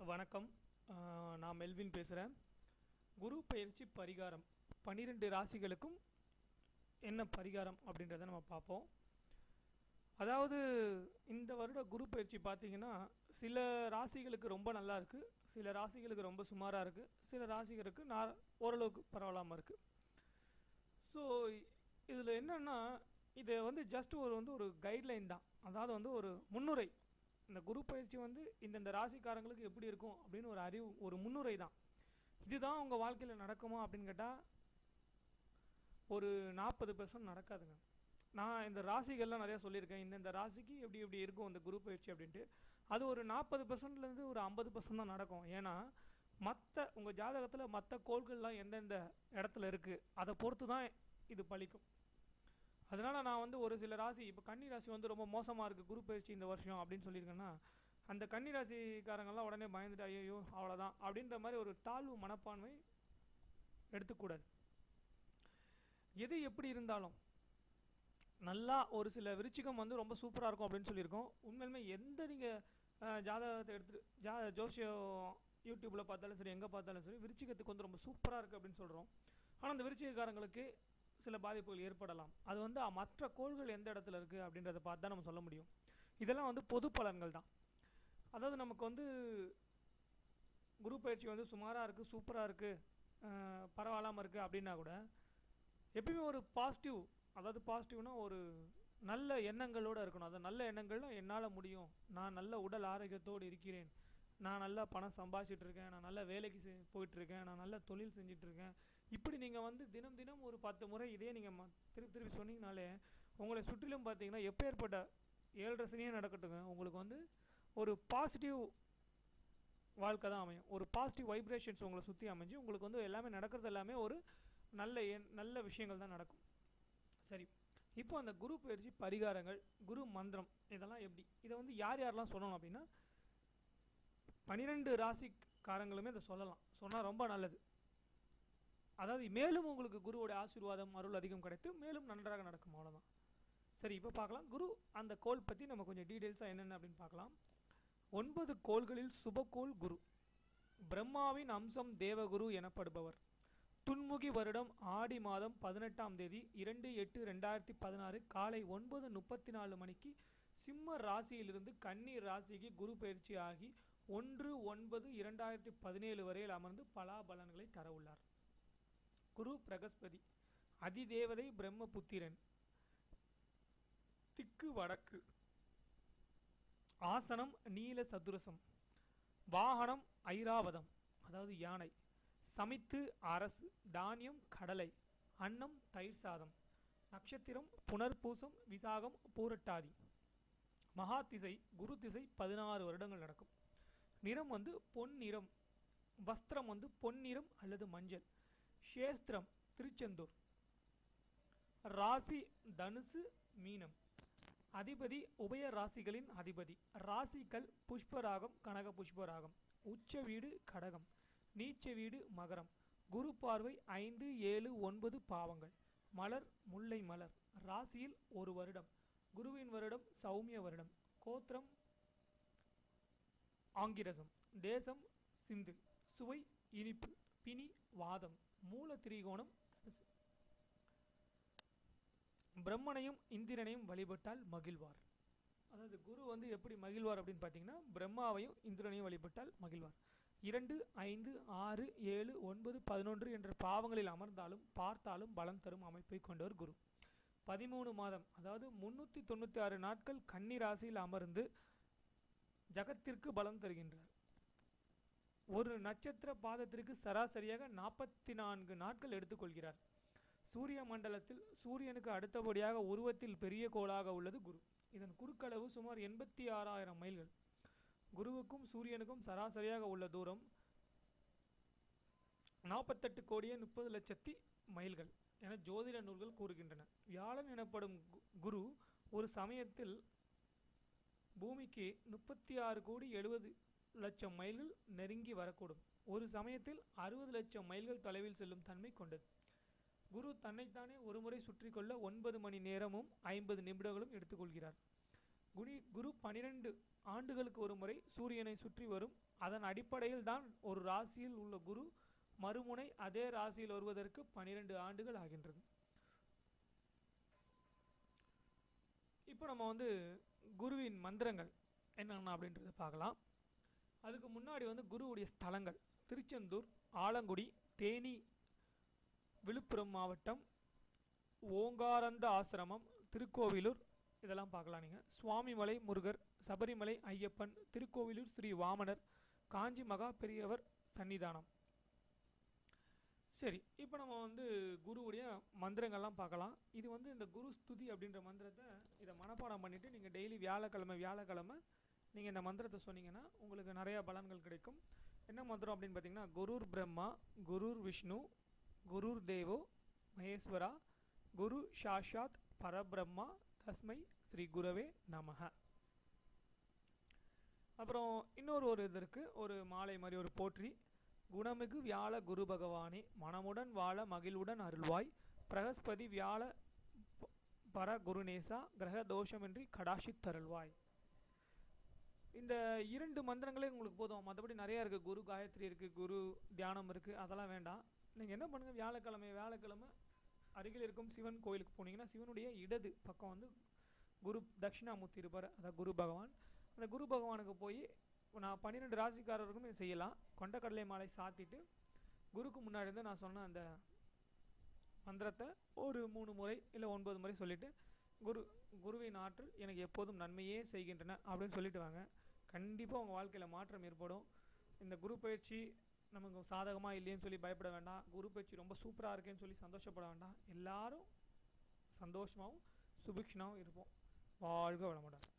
வணக்கம் ஆஹ் நான் மெல்வின் பேசுகிறேன் குரு பயிற்சி பரிகாரம் பன்னிரெண்டு ராசிகளுக்கும் என்ன பரிகாரம் அப்படின்றத நம்ம பார்ப்போம் அதாவது இந்த வருட குரு பயிற்சி பார்த்தீங்கன்னா சில ராசிகளுக்கு ரொம்ப நல்லா இருக்குது சில ராசிகளுக்கு ரொம்ப சுமாராக இருக்குது சில ராசிகளுக்கு நான் ஓரளவுக்கு பரவாயில்லாமல் இருக்குது ஸோ இதில் என்னென்னா இது வந்து ஜஸ்ட் ஒரு வந்து ஒரு கைட்லைன் தான் அதாவது வந்து ஒரு முன்னுரை இந்த குரு பயிற்சி வந்து இந்தந்த ராசிக்காரங்களுக்கு எப்படி இருக்கும் அப்படின்னு ஒரு அறிவு ஒரு முன்னுரை தான் இதுதான் உங்கள் வாழ்க்கையில் நடக்குமா அப்படின்னு கேட்டால் ஒரு நாற்பது பெர்சன்ட் நடக்காதுங்க நான் இந்த ராசிகள்லாம் நிறையா சொல்லியிருக்கேன் இந்தந்த ராசிக்கு எப்படி எப்படி இருக்கும் இந்த குரு பயிற்சி அப்படின்ட்டு அது ஒரு நாற்பது பெர்சன்ட்லேருந்து ஒரு ஐம்பது பெர்சன்ட் தான் நடக்கும் ஏன்னா மற்ற உங்கள் ஜாதகத்தில் மற்ற கோள்கள்லாம் எந்தெந்த இடத்துல இருக்குது அதை பொறுத்து தான் இது பலிக்கும் அதனால் நான் வந்து ஒரு சில ராசி இப்போ கன்னி ராசி வந்து ரொம்ப மோசமாக இருக்குது குரு பயிற்சி இந்த வருஷம் அப்படின்னு சொல்லியிருக்கேன்னா அந்த கன்னி ராசிக்காரங்கெல்லாம் உடனே பயந்துட்டு ஐயோ அவ்வளோதான் அப்படின்ற மாதிரி ஒரு தாழ்வு மனப்பான்மை எடுத்துக்கூடாது எது எப்படி இருந்தாலும் நல்லா ஒரு சில விருச்சிகம் வந்து ரொம்ப சூப்பராக இருக்கும் அப்படின்னு சொல்லியிருக்கோம் உண்மையிலுமே எந்த நீங்கள் ஜாதகத்தை எடுத்துட்டு ஜா ஜோசியம் யூடியூப்பில் பார்த்தாலும் சரி எங்கே பார்த்தாலும் சரி விருச்சிகத்துக்கு வந்து ரொம்ப சூப்பராக இருக்குது அப்படின்னு சொல்கிறோம் ஆனால் அந்த விருச்சிகக்காரங்களுக்கு சில பாதிப்புகள் ஏற்படலாம் அது வந்து மற்ற கோள்கள் எந்த இடத்துல இருக்குது அப்படின்றத பார்த்து தான் நம்ம சொல்ல முடியும் இதெல்லாம் வந்து பொது பலன்கள் தான் அதாவது நமக்கு வந்து குரு பயிற்சி வந்து சுமாராக இருக்குது சூப்பராக இருக்குது பரவாயில்லாமல் இருக்குது அப்படின்னா கூட எப்பயுமே ஒரு பாசிட்டிவ் அதாவது பாசிட்டிவ்னா ஒரு நல்ல எண்ணங்களோடு இருக்கணும் அது நல்ல எண்ணங்கள்னா என்னால் முடியும் நான் நல்ல உடல் ஆரோக்கியத்தோடு இருக்கிறேன் நான் நல்லா பணம் சம்பாதிச்சிட்டு இருக்கேன் நான் நல்ல வேலைக்கு செ போயிட்டுருக்கேன் நான் நல்ல தொழில் செஞ்சிட்ருக்கேன் இப்படி நீங்கள் வந்து தினம் தினம் ஒரு பத்து முறை இதே நீங்கள் ம திருப்பி திருப்பி சொன்னீங்கனாலே உங்களை சுற்றிலும் பார்த்தீங்கன்னா எப்பேற்பட்ட ஏழரை சனியே நடக்கட்டுங்க உங்களுக்கு வந்து ஒரு பாசிட்டிவ் வாழ்க்கை தான் அமையும் ஒரு பாசிட்டிவ் வைப்ரேஷன்ஸ் உங்களை சுற்றி அமைஞ்சு உங்களுக்கு வந்து எல்லாமே நடக்கிறது எல்லாமே ஒரு நல்ல எண் நல்ல விஷயங்கள் தான் நடக்கும் சரி இப்போ அந்த குரு பயிற்சி பரிகாரங்கள் குரு மந்திரம் இதெல்லாம் எப்படி இதை வந்து யார் யாரெல்லாம் சொல்லணும் அப்படின்னா பனிரெண்டு ராசிக்காரங்களுமே இதை சொல்லலாம் சொன்னால் ரொம்ப நல்லது அதாவது மேலும் உங்களுக்கு குருவோட ஆசீர்வாதம் அருள் அதிகம் கிடைத்து மேலும் நன்றாக நடக்கும் அவ்வளோதான் சரி இப்போ பார்க்கலாம் குரு அந்த கோல் பற்றி நம்ம கொஞ்சம் டீட்டெயில்ஸாக என்னென்ன அப்படின்னு பார்க்கலாம் ஒன்பது கோள்களில் சுபகோள் குரு பிரம்மாவின் அம்சம் தேவகுரு எனப்படுபவர் துன்முகி வருடம் ஆடி மாதம் பதினெட்டாம் தேதி இரண்டு எட்டு ரெண்டாயிரத்தி பதினாறு காலை ஒன்பது முப்பத்தி நாலு மணிக்கு சிம்ம ராசியிலிருந்து கன்னி ராசிக்கு குரு பயிற்சி ஆகி ஒன்று ஒன்பது இரண்டாயிரத்தி பதினேழு வரையில் அமர்ந்து பலாபலன்களை தர உள்ளார் குரு பிரகஸ்பதி அதிதேவதை பிரம்மபுத்திரன் திக்கு வடக்கு ஆசனம் நீல சதுரசம் வாகனம் ஐராவதம் அதாவது யானை சமைத்து அரசு தானியம் கடலை அன்னம் தயிர் சாதம் நட்சத்திரம் புனர்பூசம் விசாகம் பூரட்டாதி மகா திசை குரு திசை பதினாறு வருடங்கள் நடக்கும் நிறம் வந்து பொன் நிறம் வஸ்திரம் வந்து பொன்னிறம் அல்லது மஞ்சள் சேஸ்திரம் திருச்செந்தூர் ராசி தனுசு மீனம் அதிபதி உபய ராசிகளின் அதிபதி ராசிகள் புஷ்பராகம் கனக புஷ்பராகம் உச்ச வீடு கடகம் நீச்ச வீடு மகரம் குரு பார்வை ஐந்து ஏழு ஒன்பது பாவங்கள் மலர் முல்லை மலர் ராசியில் ஒரு வருடம் குருவின் வருடம் சௌமிய வருடம் கோத்திரம் ஆங்கிரசம் தேசம் சிந்து சுவை இனிப்பு பிணி வாதம் மூல திரிகோணம் தனுசு பிரம்மனையும் இந்திரனையும் வழிபட்டால் மகிழ்வார் அதாவது குரு வந்து எப்படி மகிழ்வார் அப்படின்னு பார்த்தீங்கன்னா பிரம்மாவையும் இந்திரனையும் வழிபட்டால் மகிழ்வார் இரண்டு ஐந்து ஆறு ஏழு ஒன்பது பதினொன்று என்ற பாவங்களில் அமர்ந்தாலும் பார்த்தாலும் பலம் தரும் அமைப்பை கொண்டவர் குரு பதிமூணு மாதம் அதாவது முன்னூற்றி தொண்ணூற்றி ஆறு நாட்கள் கன்னி ராசியில் அமர்ந்து ஜகத்திற்கு பலம் தருகின்றார் ஒரு நட்சத்திர பாதத்திற்கு சராசரியாக நாற்பத்தி நான்கு நாட்கள் எடுத்துக்கொள்கிறார் சூரிய மண்டலத்தில் சூரியனுக்கு அடுத்தபடியாக உருவத்தில் பெரிய கோளாக உள்ளது குரு இதன் குறுக்களவு சுமார் எண்பத்தி ஆறாயிரம் மைல்கள் குருவுக்கும் சூரியனுக்கும் சராசரியாக உள்ள தூரம் நாற்பத்தெட்டு கோடியே முப்பது லட்சத்தி மைல்கள் என ஜோதிட நூல்கள் கூறுகின்றன வியாழன் எனப்படும் குரு ஒரு சமயத்தில் பூமிக்கு முப்பத்தி ஆறு கோடி எழுபது லட்சம் மைல்கள் நெருங்கி வரக்கூடும் ஒரு சமயத்தில் அறுபது லட்சம் மைல்கள் தொலைவில் செல்லும் தன்மை கொண்டது குரு தன்னைத்தானே ஒருமுறை சுற்றி கொள்ள ஒன்பது மணி நேரமும் ஐம்பது நிமிடங்களும் எடுத்துக்கொள்கிறார் குனி குரு பனிரெண்டு ஆண்டுகளுக்கு ஒரு முறை சூரியனை சுற்றி வரும் அதன் அடிப்படையில் தான் ஒரு ராசியில் உள்ள குரு மறுமுனை அதே ராசியில் வருவதற்கு பனிரெண்டு ஆண்டுகள் ஆகின்றது இப்போ நம்ம வந்து குருவின் மந்திரங்கள் என்னென்ன அப்படின்றத பார்க்கலாம் அதுக்கு முன்னாடி வந்து குருவுடைய ஸ்தலங்கள் திருச்செந்தூர் ஆலங்குடி தேனி விழுப்புரம் மாவட்டம் ஓங்காரந்த ஆசிரமம் திருக்கோவிலூர் இதெல்லாம் பார்க்கலாம் நீங்கள் சுவாமிமலை முருகர் சபரிமலை ஐயப்பன் திருக்கோவிலூர் ஸ்ரீ வாமனர் காஞ்சி மகா பெரியவர் சன்னிதானம் சரி இப்போ நம்ம வந்து குருவுடைய மந்திரங்கள்லாம் பார்க்கலாம் இது வந்து இந்த குரு ஸ்துதி அப்படின்ற மந்திரத்தை இதை மனப்பாடம் பண்ணிவிட்டு நீங்கள் டெய்லி வியாழக்கிழமை வியாழக்கிழமை நீங்கள் இந்த மந்திரத்தை சொன்னீங்கன்னா உங்களுக்கு நிறையா பலன்கள் கிடைக்கும் என்ன மந்திரம் அப்படின்னு பார்த்தீங்கன்னா குருர் பிரம்மா குருர் விஷ்ணு குருர் தேவோ மகேஸ்வரா குரு சாஷாத் பரபிரம்மா தஸ்மை ஸ்ரீ குரவே நமக அப்புறம் இன்னொரு ஒரு இது இருக்குது ஒரு மாலை மாதிரி ஒரு போற்றி குணமிகு வியாழ குரு பகவானே மனமுடன் வாழ மகிழ்வுடன் அருள்வாய் பிரகஸ்பதி வியாழ ப- பர குருநேசா கிரக தோஷமின்றி கடாஷித் தருள்வாய் இந்த இரண்டு மந்திரங்களே உங்களுக்கு போதும் மற்றபடி நிறையா இருக்குது குரு காயத்ரி இருக்குது குரு தியானம் இருக்குது அதெல்லாம் வேண்டாம் நீங்கள் என்ன பண்ணுங்கள் வியாழக்கிழமை வியாழக்கிழமை அருகில் இருக்கும் சிவன் கோயிலுக்கு போனீங்கன்னா சிவனுடைய இடது பக்கம் வந்து குரு தட்சிணாமூர்த்தி இருப்பார் அதான் குரு பகவான் அந்த குரு பகவானுக்கு போய் நான் பன்னிரெண்டு ராசிக்காரருக்கும் இதை செய்யலாம் கொண்டக்கடலை மாலை சாத்திட்டு குருக்கு முன்னாடி இருந்து நான் சொன்ன அந்த மந்திரத்தை ஒரு மூணு முறை இல்லை ஒன்பது முறை சொல்லிட்டு குரு குருவின் ஆற்றல் எனக்கு எப்போதும் நன்மையே செய்கின்றன அப்படின்னு சொல்லிட்டு வாங்க கண்டிப்பாக உங்கள் வாழ்க்கையில் மாற்றம் ஏற்படும் இந்த குரு பயிற்சி நமக்கு சாதகமாக இல்லைன்னு சொல்லி பயப்பட வேண்டாம் குரு பயிற்சி ரொம்ப சூப்பராக இருக்கேன்னு சொல்லி சந்தோஷப்பட வேண்டாம் எல்லாரும் சந்தோஷமாகவும் சுபிக்ஷனாகவும் இருப்போம் வாழ்க வளமுடன்